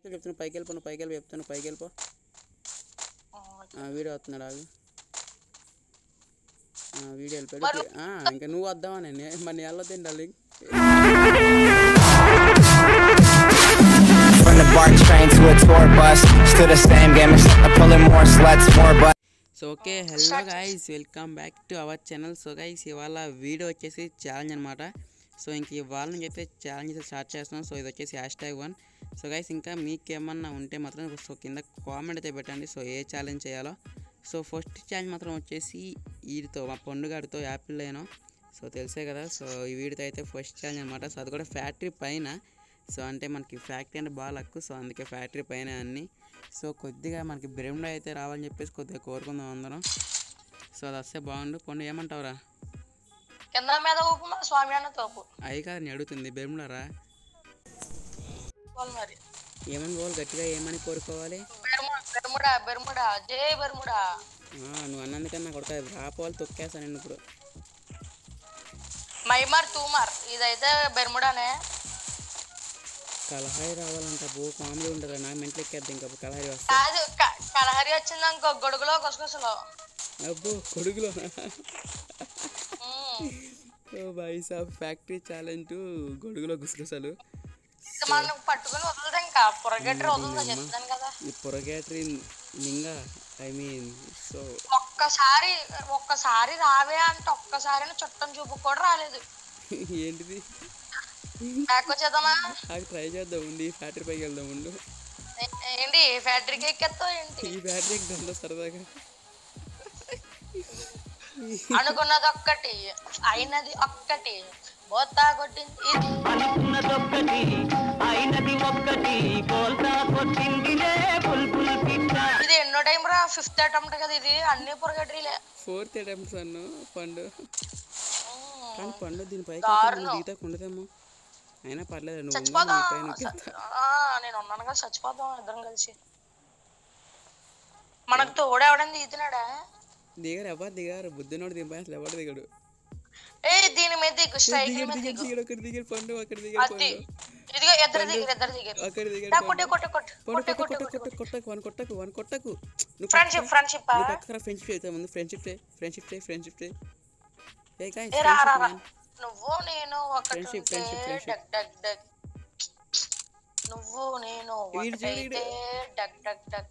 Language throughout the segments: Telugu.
చెప్తున్నా పైకి వెళ్ళిపో నువ్వు పైకి వెళ్ళి చెప్తాను పైకి వెళ్ళిపో ఆ, వీడియో వస్తున్నాడు ఆగు ఆ, వీడియో వెళ్ళిపోయాడు ఆ, ఇంకా నువ్వు వద్దామా నేను మరి వెళ్ళొద్దండి darling From the BART train to a tour bus, still the same game except I'm pulling more sluts, more butts. So okay hello guys welcome back to our channel so guys ఇవాళ వీడియో వచ్చేసి ఛాలెంజ్ అనమాట సో ఇంక ఇవాళ నుంచి అయితే ఛాలెంజ్ అయితే స్టార్ట్ చేస్తున్నాం సో ఇది వచ్చేసి hashtag one so guys ఇంకా మీకు ఏమన్నా ఉంటే మాత్రం సో కింద కామెంట్ అయితే పెట్టండి సో ఏ ఛాలెంజ్ చేయాలో సో ఫస్ట్ ఛాలెంజ్ మాత్రం వచ్చేసి వీడితో మా పండుగాడితో యాపిల్ అయినా సో తెలుసే కదా సో ఈ వీడితో అయితే ఫస్ట్ ఛాలెంజ్ అనమాట సో అది కూడా ఫ్యాక్టరీ పైన సో అంటే మనకి ఫ్యాక్టరీ అంటే బాగా లక్కు సో అందుకే ఫ్యాక్టరీ పైన అన్నీ సో కొద్దిగా మనకి బ్రెమ్లో అయితే రావాలని చెప్పేసి కొద్దిగా కోరుకుందాం అందరం సో అది వస్తే బాగుండు పండు ఏమంటావురా కింద మీద ఊపు మన స్వామి అన్న తోపు అయ్యి కాదు నేను అడుగుతుంది బెరుములరా వాళ్ళు మరి ఏమని పోవాలి గట్టిగా ఏమని కోరుకోవాలి బెర్ముడా బెర్ముడా బెర్ముడా జై బెర్ముడా ఆ, నువ్వు అన్నందుకన్నా కొడక రాపోవాలి తొక్కేస్తాను నేను ఇప్పుడు మైమార్ తూమార్ ఇదైతే బెర్ముడానే కలహాయి రావాలంట బో కామెడీ ఉండదు నాకు మెంటలు ఎక్కేద్ది ఇంకా కలహారి వస్తా కాదు క- కలహరి వచ్చిందనుకో గొడుగులో కొసకొసలో అబ్బో కొడుకులో ఉమ్. ఓ బాయ్ సాబ్ ఫ్యాక్టరీ ఛాలెంజ్ గొడుగులో గుసగుసలు ఇది మనం పట్టుకుని వదలదు ఇంకా పొరగట్టి వదలదా చెప్తాను కదా ఈ పొరగేటరీ నింగా ఐ మీన్ సో ఒక్కసారి ఒక్కసారి రావే అంటే ఒక్కసారి చుట్టం చూపు కూడా రాలేదు ఏంటిది బ్యాక్ వచ్చేద్దామా నాకు ట్రై చేద్దాం ఉండి ఫ్యాక్టరీ పైకి వెళ్దాం ఉండు ఏ- ఏంటి ఫ్యాక్టరీకి ఎక్కేస్తావు ఏంటి ఈ ఫ్యాక్టరీ ఎక్కిందా సరదాగా అనుకున్నది ఒక్కటి అయినది ఒక్కటి బోతా కొట్టింది ఇది అనుకున్నదొక్కటి అయినది ఒక్కటి బోల్తా కొట్టిందిలే బుల్బుల్ పిట్ట ఇది ఎన్నో టైం రా ఫిఫ్త్ అటెంప్ట్ కదా ఇది అన్ని పొరగట్రీలే ఫోర్త్ అటెంప్ట్స్ అన్ను పండు కానీ పండు దీనిపైకి దారుణం. దిగితే ఉండదేమో అయినా పర్లేదు నువ్వు ఉండు, చచ్చిపోదాం నీ పైన ఎక్కేస్తా. ఆ, నేను ఉన్నాను కదా చచ్చిపోదాం ఇద్దరం కలిసి మనకు తోడెవడని దిగుతున్నాడా దిగారు ఎవరు దిగారు బుద్ధినోడు దీనిపైన అసలు ఎవరు దిగాడు ఏ దీని మీద దిగు స్ట్రైక్ దిగాడు మీద దిగాడు దిగు దిగాడు అక్కడ దిగాడు పండు అక్కడ దిగాడు అది పండు ఇదిగో ఇద్దరు దిగారు ఇద్దరు దిగారు అక్కడ దిగాడు దా, పండు. కొట్టు కొట్టు కొట్టు పండు కొట్టు కొట్ట కొట్టు కొట్ట కొట్ట కొట్టకు వన్ కొట్టకు వన్ కొట్టకు నువ్వు ఫ్రెండ్షిప్ ఫ్రెండ్షిప్ నువ్వు పక్కన ఫ్రెండ్షిప్ అయితే ముందు friendship day friendship day friendship day ఏ గాయస్ ఏ రా రా రా ఫ్రెండ్షిప్ నువ్వు నేను ఒకటి Friendship, ఉంటే friendship, friendship. డగ్ డగ్ డగ్ నువ్వు నేను వీడు చూడు, ఒకటైతే డగ్ డగ్ డగ్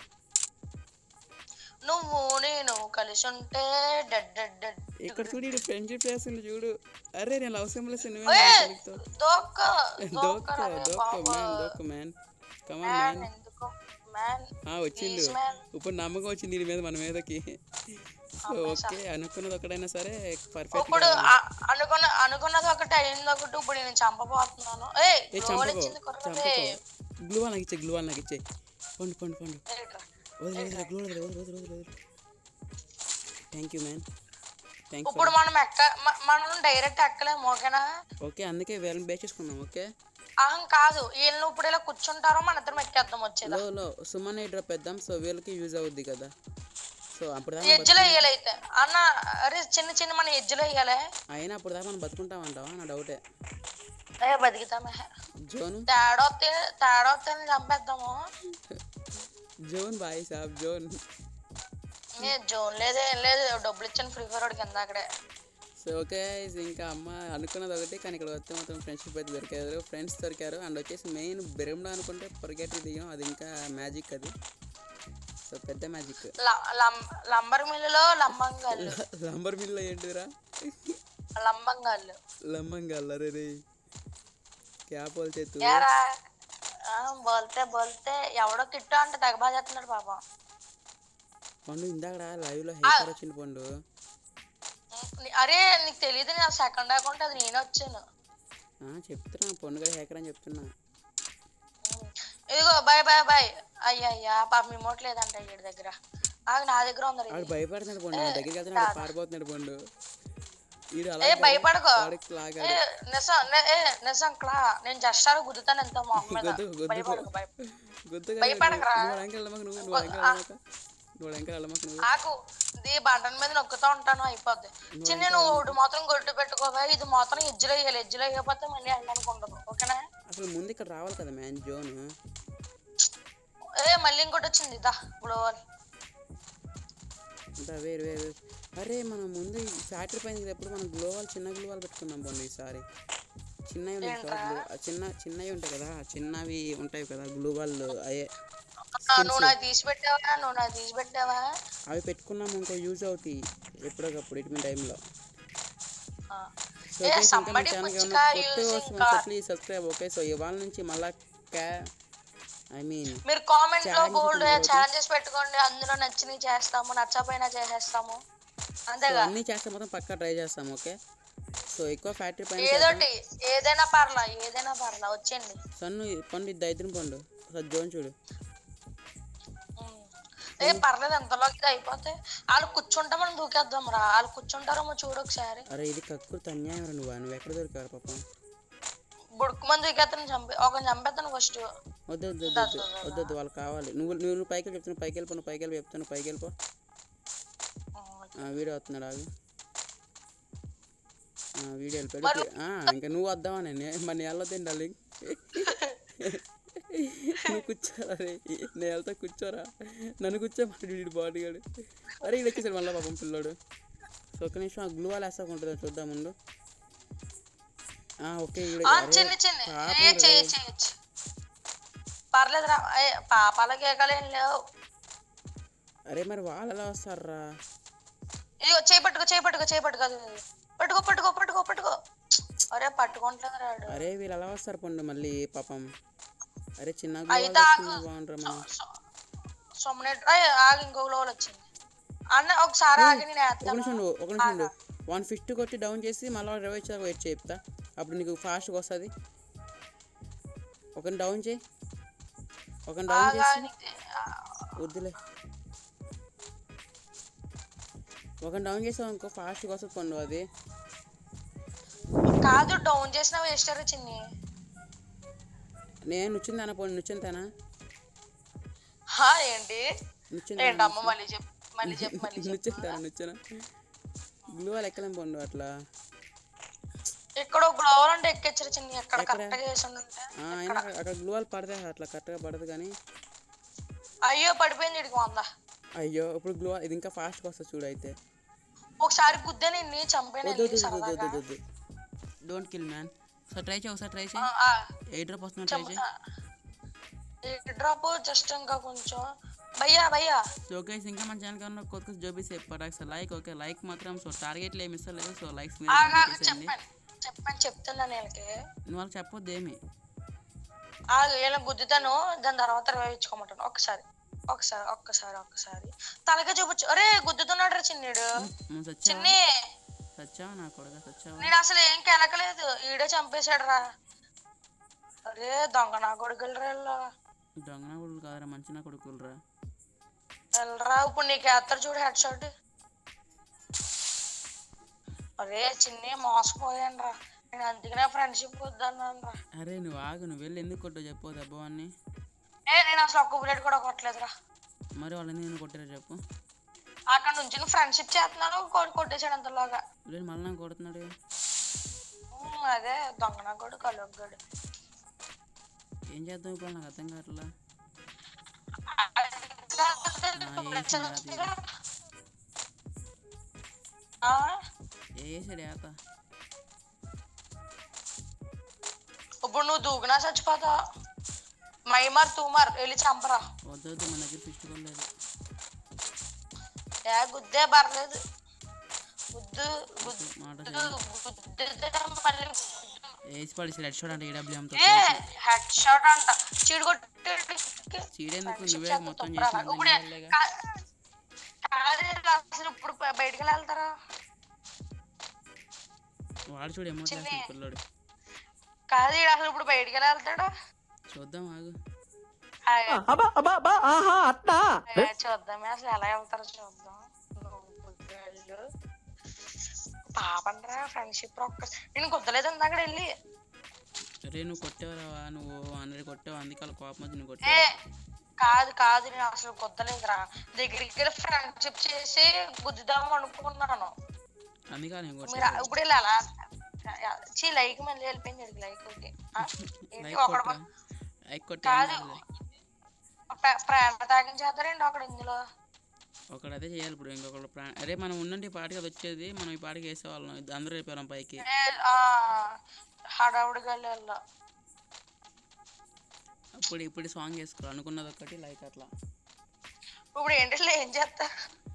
నువ్వు నేను కలిసి ఉంటే డడ్ డడ్ డడ్ ఇక్కడ చూడు ఇడు ఫ్రెండ్షిప్ చేస్తుంది చూడు అరే నేను లవ్ సింబల్స్ ఏ, నువ్వే దోక్క దోక్క దోక్క దోక్క మ్యాన్ దోక్క మ్యాన్ కమాన్ మ్యాన్ ఎందుకు మ్యాన్ ఆ వచ్చిండు Please, man. ఇప్పుడు నమ్మకం వచ్చింది దీని మీద మన మీదకి సో ఓకే అనుకున్నది ఒకటైనా సరే పర్ఫెక్ట్ ఇప్పుడు అ- అనుకున్న అనుకున్నది ఒకటి అయింది ఒకటి ఇప్పుడు నేను చంపబోతున్నాను ఏ ఏ గోల్ చంపకో ఇచ్చింది కుర్రదే చంపకో గ్లూ వాళ్ళకి ఇచ్చే గ్లూ వాళ్ళకి ఇచ్చే పండు పండు పండు ఏంట్రా? వదిలేదు గ్లూ వదిలేదు వదిలేదు వదిలేదు వదిలేదు థ్యాంక్ యూ మ్యాన్ థ్యాంక్స్ ఇప్పుడు మనం ఎక్క మ- మనం డైరెక్ట్ ఎక్కలేము ఓకేనా ఓకే అందుకే వీళ్ళని బేస్ చేసుకున్నాం ఓకే అహం కాదు వీళ్ళు ఇప్పుడు ఇలా కూర్చుంటారో మన ఇద్దరం ఎక్కేద్దాం వచ్చేదా లో లో సుమన్ డ్రాప్ వేద్దాం సో వీళ్ళకి యూజ్ అవుద్ది కదా సో అప్పుడు దాకా ఎజ్జలో వేయాలి అయితే అన్న అరే చిన్న చిన్న మన ఎజ్జలో వేయాలి అయినా అప్పుడు దాకా మనం బతుకుంటామంటావా నా డౌటే ఏ బతికితామే జోన్ తేడా వస్తే తేడా వస్తే చంపేద్దాము జోన్ బాయ్ సాబ్ జోన్ ఏ జోన్ లేదు ఏం లేదు డబ్బులు ఇచ్చాను ఫ్రీ ఫైర్ వాడికి కింద అక్కడే సో ఓకే ఇంకా అమ్మ అనుకున్నది ఒకటి కానీ ఇక్కడ వస్తే మాత్రం ఫ్రెండ్షిప్ అయితే దొరికారు ఫ్రెండ్స్ దొరికారు అండ్ వచ్చేసి మెయిన్ బెరంలో అనుకుంటే పొరగేటరీ దిగాం అది ఇంకా మ్యాజిక్ అది సో పెద్ద మ్యాజిక్ ల- లం- లంబర్ మిల్లులో లంబంగాళ్ళు లంబర్ మిల్లో ఏంటిరా లంబంగాళ్ళు లంబంగా అరే రే క్యాప్ పోల్తే తూ ఏరా ఆ, బోల్తే బోల్తే ఎవడో కిట్టు అంటే తెగ బాగా చేస్తున్నాడు పాపం పండు ఇందాక లైవ్లో హెయిర్ వచ్చింది పండు నీ- అరే నీకు తెలియదు నేను సెకండ్ అకౌంట్ అది నేనే వచ్చాను ఆ, చెప్తున్నా పండు కూడా హ్యాకర్ అని చెప్తున్నా ఇదిగో బాయ్ బాయ్ బాయ్ అయ్యా అయ్యా పాప ఇమోట్ లేదంట వీడి దగ్గర ఆగు నా దగ్గర ఉంది వాడు ఇది. భయపడుతున్నాడు పండు నా దగ్గరికి వెళ్తున్నాడు పారిపోతున్నాడు పండు వీడు అలా ఏ భయపడకో వాడికి లాగా ఏ నిజం నే- ఏ నిజం క్లా నేను జస్ట్ అలా గుద్దుతాను ఎంత మొహం మీద గుద్దు, గుద్దు. భయపడకు భయపడకు గుర్తుగా భయపడకురా. నువ్వు వెంకల వెళ్ళమాక నువ్వు నువ్వు వెంకల వెళ్ళమాక నువ్వు వెంకల వెళ్ళమాక నువ్వు ఆకు ఇది బటన్ మీద నొక్కుతూ ఉంటాను అయిపోద్ది చిన్న నువ్వు ఒకటి మాత్రం గుర్తు పెట్టుకోవా ఇది మాత్రం ఎజ్జులో వేయాలి ఎజ్జులో వేయకపోతే మళ్ళీ వెళ్ళడానికి ఉండదు ఓకేనా అసలు ముందు ఇక్కడ రావాలి కదా మ్యాన్ జోన్ వచ్చింది దా గ్లోవల్ అంతా వేరు వేరు వేరు అరే మనం ముందు ఈ ఫ్యాక్టరీ పైన ఎప్పుడు మనం గ్లోవాల్ చిన్న గ్లోవాల్ పెట్టుకున్నాం పండు ఈసారి చిన్నవి ఉంటాయి కదా గ్లో- ఆ చిన్న చిన్నవి ఉంటాయి కదా ఆ చిన్నవి ఉంటాయి కదా గ్లోవాల్ అయ్యే నువ్వు నాకు తీసి పెట్టావా నువ్వు నాకు తీసి పెట్టావా అవి పెట్టుకున్నాం ఇంకో యూజ్ అవుతాయి ఎప్పటికప్పుడు ఇటువంటి టైంలో ఆ. సో ఏ గైస్ ఇంకా మన somebody ఛానల్కి పుచ్చకాయ ఏమైనా కొత్త using వస్తుంది car. Please subscribe okay so ఇవాళ నుంచి మళ్ళా క్యా ఐ మీన్ మీరు కామెంట్ లో Challenges బోల్డ్ ఉంటాయి కాబట్టి. ఛాలెంజెస్ పెట్టుకోండి అందులో నచ్చినవి చేస్తాము నచ్చపోయినా చేసేస్తాము సో అంతేగా అన్నీ చేస్తే మొత్తం పక్కా ట్రై చేస్తాం ఓకే సో ఎక్కువ ఫ్యాక్టరీ పైన చేద్దాం. ఏదోటి ఏదైనా పర్లా ఏదైనా పర్లా వచ్చేయండి సన్ను ఈ పండు ఇది దరిద్రం పండు ఒకసారి జోన్ చూడు ఉమ్. ఏ పర్లేదు ఎంతలోకి ఇది అయిపోతే వాళ్ళు కూర్చుంటే మనం దూకేద్దాం రా వాళ్ళు కూర్చుంటారేమో చూడు ఒకసారి అరే ఇది కక్కుర్తి అన్యాయం రా నువ్వు నువ్వు ఎక్కడ దొరికావు పాపం బుడుకు మంది దూకేస్తాను చంపి ఒక చంపేస్తాను ఫస్ట్ వద్దు వద్దు వద్దు వద్దు వద్దు వద్దు వాళ్ళు కావాలి నువ్వు నువ్వు నువ్వు పైకి వెళ్ళి చెప్తున్నావు పైకి వెళ్ళిపో నువ్వు పైకి వెళ్ళి చెప్తాను పైకి వెళ్ళిపో ఆ, వీడియో వస్తున్నాడు ఆగు ఆ, వీడియో వెళ్ళిపోయాడు ఆ, ఇంకా నువ్వు వద్దామా నేను మరి నేను వెళ్ళొద్దండి డార్లింగ్ నువ్వు కూర్చోరా రే నేను వెళ్తా కూర్చోరా నన్ను కూర్చోమంటాడు వీడి బాడీ గాడు అరే ఇది వచ్చేసాడు మళ్ళీ పాపం పిల్లోడు సో ఒక నిమిషం ఆ గ్లూ వాళ్ళు వేస్తాకు ఉంటుందో చూద్దాం ముందు ఆ, ఓకే ఈడ ఆ, అరే, చిన్న చిన్న పాపం ఏ రే. చేయ చేయొచ్చు పర్లేదు రా ఏ పాపాలకి ఏకలేం లేవు అరే మరి వాళ్ళు ఎలా వస్తారా ఇదిగో చేయి పట్టుకో చేయి పట్టుకో చేయి పట్టుకో అది, అది. పట్టుకో పట్టుకో పట్టుకో పట్టుకో అరే పట్టుకుంటలేదు రాడు అరే వీళ్ళు ఎలా వస్తారు పండు మళ్ళీ పాపం అరే చిన్న అయితే ఆగు. బాగుంటారు మనం సొమ్మనే ఆగి ఇంకో లోలు వచ్చింది అన్న ఒకసారి ఆగి నేను ఒక వేస్తాను నిమిషం ఉండు, ఒక నిమిషం ఉండు. వన్ ఫిఫ్టీ కొట్టి డౌన్ చేసి మళ్ళీ రివైజ్ చేసి వెయిట్ చెప్తా అప్పుడు నీకు ఫాస్ట్గా వస్తుంది ఒక డౌన్ చేయి ఒక డౌన్ చేసి ఆగానికి వద్దులే ఒక డౌన్ చేసావు ఇంకో ఫాస్ట్గా వస్తుంది పండు అది కాదు డౌన్ చేసిన వేస్టర్ చిన్ని నేను నుచ్చిందానా పండు నుచ్చింతానా హా ఏంటి నుచ్చిందా ఏంటమ్మ మళ్ళీ చెప్పు మళ్ళీ చెప్పు మళ్ళీ చెప్పు నుచ్చింతానా నుచ్చిన గ్లూ వాళ్ళు ఎక్కలేం పండు అట్లా ఇక్కడ గ్లోవర్ అంటే ఎక్కించారు చిన్ని ఎక్కడ ఎక్కడ? కరెక్ట్ గా వేసి ఉంటే ఆ, అయినా అక్కడ- అక్కడ గ్లూ వాళ్ళు పడితే అట్లా కరెక్ట్గా పడదు కానీ అయ్యో పడిపోయింది ఇడికి వంద అయ్యో ఇప్పుడు గ్లూ ఇది ఇంకా ఫాస్ట్గా వస్తుంది చూడు అయితే ఒకసారి గుద్దే నిన్ను చంపాను వద్దు వద్దు వద్దు వద్దు వద్దు డోంట్ కిల్ మ్యాన్ ఒకసారి ట్రై చేయి ఒకసారి ట్రై చేయి ఏ డ్రాప్ వస్తున్నా ట్రై చేయి డ్రాప్ జస్ట్ ఇంకా కొంచెం భయ్యా భయ్యా సో గైస్ ఇంకా మన ఛానల్ కన్నా కొత్త కొత్త జోబీస్ చెప్పారు సో లైక్ ఓకే లైక్ మాత్రం సో టార్గెట్లు ఏమి ఇస్తలేదు సో లైక్స్ మీద ఆగా complete చేసేయండి చెప్పాను చెప్పాను చెప్తున్నాను వీళ్ళకి నువ్వు వాళ్ళకి చెప్పొద్దు ఏమి ఆ వీళ్ళని గుద్దుతాను దాని తర్వాత వేయించుకోమంటాను ఒక్కసారి ఒకసారి ఒక్కసారి ఒక్కసారి తలకే చూపించు అరే గుద్దుతున్నాడు రా చిన్నీడు నువ్వు సచ్చావా చిన్ని సచ్చావా నా కొడుక సచ్చావా నేను అసలు ఏం కెలకలేదు ఈడే చంపేశాడు రా అరే దొంగ నా కొడుకులు రా దొంగన కొడుకులు కాదరా మంచి నా కొడుకులు రా వెళ్ళరా ఇప్పుడు నీకు వేస్తారు చూడు హెడ్ షాట్ అరే చిన్ని మోసపోయాను రా నేను అందుకనే ఫ్రెండ్షిప్ వద్దన్నాను రా అరే నువ్వు ఆగు నువ్వు వెళ్ళి ఎందుకు కొట్టావు చెప్పు దెబ్బ అని ఏ నేను అసలు ఒక్క బుల్లెట్ కూడా కొట్టలేదురా మరి వాళ్ళని నేను కొట్టారా చెప్పు అక్కడ నుంచి ఫ్రెండ్షిప్ చేస్తున్నాను కొ- కొట్టేశాడు అంతలాగా లేదు మళ్ళీ నాకు కొడుతున్నాడు ఉమ్, అదే దొంగ నా కొడుకు కలొగ్గాడు ఏం చేద్దాం ఇప్పుడు నాకు అర్థం కావట్లా ఆ, వేసాడు ఏత ఇప్పుడు నువ్వు దూకినా చచ్చిపోతా మైమార్ తూమార్ వెళ్ళి చంపరా వద్దు వద్దు మన దగ్గర ఫిస్ట్ లేదు ఏ గుద్దే పర్లేదు గుద్దు గుద్దు మాట గుద్దితే మళ్ళీ గుద్దు. వేసి పడేసి రెడ్ షాట్ అంటే ఏడబ్ల్యూఎంతో ఏ హెడ్ షాట్ అంట చీడు కొట్టి చీడెందుకు friendship నువ్వే చేస్తా మొత్తం తొప్పురా. చేసిన ఇప్పుడే వాళ్ళేగా. కా- కాదే అసలు ఇప్పుడు బ- బయటికి వెళ్ళి వెళ్తారా వాడు చూడు ఎమోట్ చిన్ని. చేస్తాడు పిల్లోడు కాదు ఈడు అసలు ఇప్పుడు బయటికి వెళ్ళి వెళ్తాడా చూద్దాం ఆగు ఆ, అట్లా ఏ, చూద్దామే అసలు ఎలా వెళ్తారో చూద్దాం వాళ్ళు. పాపండ్రా ఫ్రెండ్షిప్ ఒక్క నేను కుదలేదు అక్కడ వెళ్ళి అరే నువ్వు కొట్టేవరా నువ్వు హండ్రెడ్ కొట్టావు అందుకే వాళ్ళ కోపం వచ్చి నువ్వు ఏ కొట్టావు కాదు కాదు నేను అసలు కుదలేదురా దగ్గరికి వెళ్ళి ఫ్రెండ్షిప్ చేసి గుద్దుదాం అనుకున్నాను అందుకే నేను మీరు కొట్టాను ఇప్పుడు వెళ్ళి అలా చీ లైక్ మళ్ళీ వెళ్ళిపోయింది లైక్ ఒకటి ఆ, ఏంటి లైక్ ఒకడు కొట్టా లైక్ కాదు కొట్టా ప్ర- ప్రాణ త్యాగం చేస్తారండి అక్కడ ఇందులో ఒకడు అదే చేయాలి ఇప్పుడు ఇంకొకటి ప్రా అరే మనం ఉన్నంటే ఈ పాటికి అది వచ్చేది మనం ఈ పాటికి వేసేవాళ్ళం ఇది అందరూ అయిపోయాం పైకి ఏ, ఆ, హడావుడిగా వెళ్ళా అప్పుడు ఇప్పుడు సాంగ్ వేసుకోవాలి అనుకున్నది ఒకటి లైక్ అట్లా ఇప్పుడు ఏంటి ఏం చేస్తారు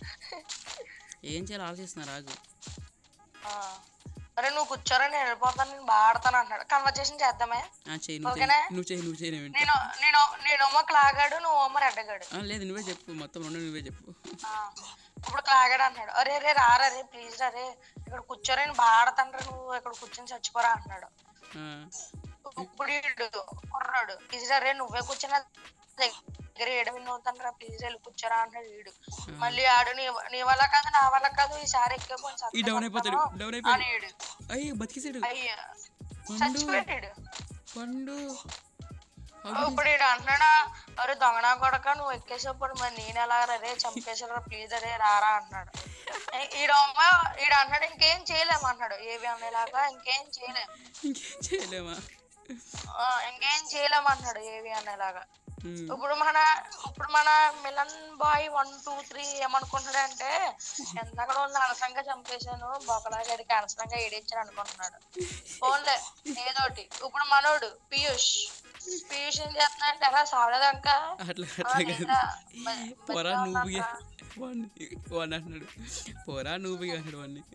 ఏం చేయాలి ఆలోచిస్తున్నా రాజు ఆ, అరే నువ్వు కూర్చోరా నేను వెళ్ళిపోతాను నేను బాగా ఆడతాను అంటున్నాడు కన్వర్జేషన్ చేద్దామే ఆ, చెయ్యి నువ్వు ఓకేనా? చెయ్యి నువ్వు చెయ్యి నువ్వు చెయ్యి నేను వింటా. నేను నేను నేనేమో క్లాగాడు నువ్వేమో రెడ్డగాడు ఆ, లేదు నువ్వే చెప్పు మొత్తం రెండు నువ్వే చెప్పు ఆ, ఇప్పుడు క్లాగాడు అంటున్నాడు అరే రే రారా రే ప్లీజ్ రా రే ఇక్కడ కూర్చోరా నేను బాగా ఆడతాను నువ్వు ఇక్కడ కూర్చొని చచ్చిపోరా అంటున్నాడు ఆ, ఇప్పుడు ఈడు కుర్రాడు ప్లీజ్ రా రే నువ్వే కూర్చున్న దగ్గర ఏడు విన్ అవుతాను రా ప్లీజ్ వెళ్ళి కూర్చోరా అంటాడు వీడు మళ్ళీ ఆడు నీ నీ వల్ల కాదు నా వల్ల కాదు ఈసారి ఎక్కే పోయి ఈ డౌన్ అయిపోతాడు డౌన్ అయిపోయాడు అని ఈడు అయ్యి బతికేసాడు అయ్యా పండు చచ్చిపోయాడు పండు ఇప్పుడు ఈడు అంటున్నాడా అరే దొంగనా కొడక నువ్వు ఎక్కేసేప్పుడు మరి నేను ఎలా రే చంపేసారా ప్లీజ్ అరే రారా అంటున్నాడు ఈ- ఈడమ్మ ఈడు అంటున్నాడు ఇంకేం చేయలేము అంటున్నాడు ఏవి అనేలాగా ఇంకేం చేయలేము ఇంకేం చేయలేమా ఆ, ఇంకేం చేయలేము అంటున్నాడు ఏవి అనేలాగా ఉమ్, ఇప్పుడు మన ఇప్పుడు మన Milan boy one two three ఏమనుకుంటున్నాడు అంటే ఎంతక్కడ ఉంది అనసంగా చంపేశాను బొకలాగడికి అనసంగా ఏడిచ్చాను అనుకుంటున్నాడు ఫోన్లే ఏదోటి ఇప్పుడు మనోడు పీయూష్ పీయూష్ ఏం చేస్తున్నాడంటే అలా సావలేదంక అట్లా ఆ, అట్లా నేనా కాదు బ- పొరా బతికే నువ్వుగా ఉన్నాక వాడిని వాడిని అంటున్నాడు పొరా నువ్వుగా అంటాడు వాడిని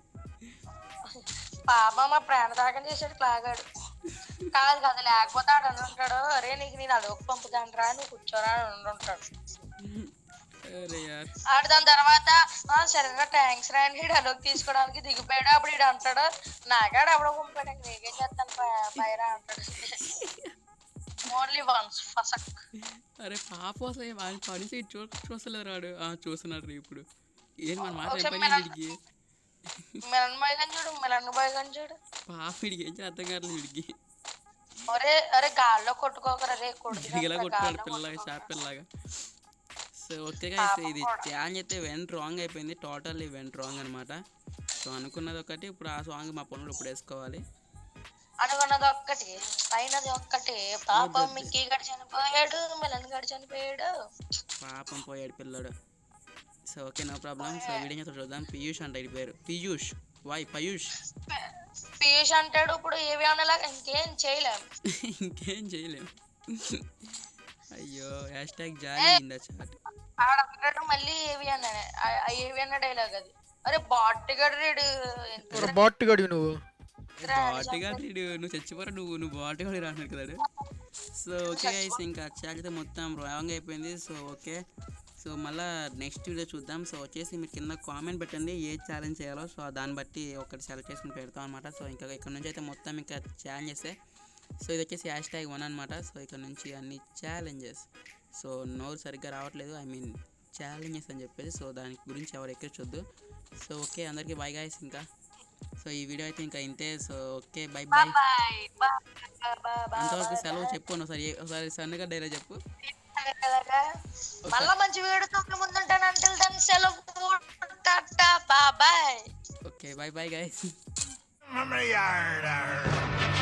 పాప మా ప్రాణదాగం చేసాడు క్లాగాడు కాదు కదా లేకపోతే ఆడు అనుకుంటాడు అరే నీకు నేను అదొక పంపుతాను రా నువ్వు కూర్చోరా అని అనుకుంటాడు అరే యార్ ఆడు దాని తర్వాత "ఆ, సరేనా థ్యాంక్స్ రా అని అలోకి తీసుకోవడానికి దిగిపోయాడు అప్పుడు ఇడు అంటాడు నాగాడు అప్పుడు పంపాడు ఇంక నీకేం చేస్తాను ప- పైరా అంటాడు ఓన్లీ వన్స్ ఫసక్ అరే పాప అసలు వాడి పని చేయి చూ చూస్తలేదు రాడు ఆ, చూస్తున్నాడు రీ ఇప్పుడు ఏంటి మన మాట ఒకసారి పని మన- వీడికి మిలన్ బాయ్ గని చూడు మిలన్ బాయ్ గని చూడు పాప వీడికి ఏం చేయాలి అర్థం కావట్లేదు వీడికి ఒరే అరే గాల్లో కొట్టుకోకరా రే కొడుకు గిరిగిలా కొట్టున్నాడు పిల్లగా షార్ప్ పిల్లగా సో ఓకే గైస్ ఇది ఛాన్స్ అయితే వెంట్ రాంగ్ అయిపోయింది టోటల్లీ వెంట్ రాంగ్ అనమాట సో అనుకున్నది ఒకటి ఇప్పుడు ఆ సాంగ్ మా పనులు ఇప్పుడు వేసుకోవాలి అనుకున్నది ఒక్కటి అయినది ఒక్కటి పాపం మిక్కీ గడి చనిపోయాడు మిలన్ గడి చనిపోయాడు పాపం పోయాడు పిల్లడు so okay no problem so video చేత చూద్దాం పీయూష్ అంట ఇది పేరు పీయూష్ వై పయూష్ పీయూష్ అంటాడు ఇప్పుడు ఏవి అనేలాగా ఇంకేం చేయలేం ఇంకేం చేయలేం అయ్యో hashtag jolly in the chat ఆడ అంటాడు మళ్ళీ ఏవి అన్నాడు ఆ- ఆ ఏవి అన్న డైలాగ్ అది అరే బాట్ గడు రీడు బాట్ గడివి నువ్వు బాటుగా వీడు నువ్వు చచ్చిపోరా నువ్వు నువ్వు బాటుగా రాసినాడు కదా సో ఓకే గైస్ ఇంకా ఛాలెంజ్ అయితే మొత్తం రాంగ్ అయిపోయింది సో ఓకే సో మళ్ళీ నెక్స్ట్ వీడియో చూద్దాం సో వచ్చేసి మీరు కింద కామెంట్ పెట్టండి ఏ ఛాలెంజ్ చేయాలో సో దాన్ని బట్టి ఒకటి సెలెక్ట్ చేసుకుని పెడతాం అనమాట సో ఇంకా ఇక్కడ నుంచి అయితే మొత్తం ఇంకా ఛాలెంజెస్ సో ఇది వచ్చేసి హ్యాష్ ట్యాగ్ వన్ అనమాట సో ఇక్కడ నుంచి అన్ని ఛాలెంజెస్ సో నోరు సరిగ్గా రావట్లేదు ఐ మీన్ ఛాలెంజెస్ అని చెప్పేసి సో దాని గురించి ఎవరు ఎక్కించొద్దు సో ఓకే అందరికీ బై గాయస్ ఇంకా సో ఈ వీడియో అయితే ఇంకా ఇంతే so okay bye bye bye bye అంతవరకు సెలవు చెప్పు ఒకసారి ఒకసారి సన్నగా డైలాగ్ చెప్పు మళ్ళా మంచి వీడితో ముందుంటాను అంటే దాని సెలవు టాటా bye okay bye bye guys From the yard.